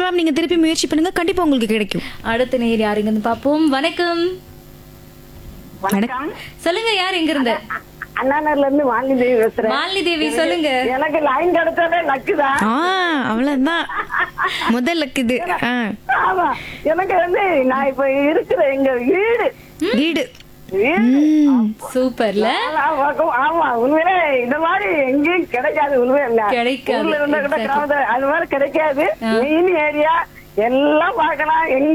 பார்க்கலாம் நீங்க திருப்பி முயற்சி பண்ணுங்க கண்டிப்பா உங்களுக்கு கிடைக்கும் அடுத்த நேர் யாருங்கன்னு பாப்போம் வணக்கம் வணக்கம் சொல்லுங்க யார் எங்க இருந்து அண்ணாநகர்ல இருந்து வாங்கி தேவி பேசுறேன் மாலினி தேவி சொல்லுங்க எனக்கு லைன் கிடைச்சாலே லக்குதான் ஆ அவ்வளவுதான் முதல் இது ஆ ஆமா எனக்கு வந்து நான் இப்ப இருக்கிற எங்க வீடு வீடு வீடு ம். சூப்பர்ல ஆமா, ஆமா, ஆமா உண்மையிலே இந்த மாதிரி எங்கேயும் கிடைக்காது உண்மையில கிடைக்காது. ஊர்ல இருந்தா கூட Exactly. கிராமத்துல அது மாதிரி கிடைக்காது மெயின் ஏரியா எல்லாம் பார்க்கலாம் எங்க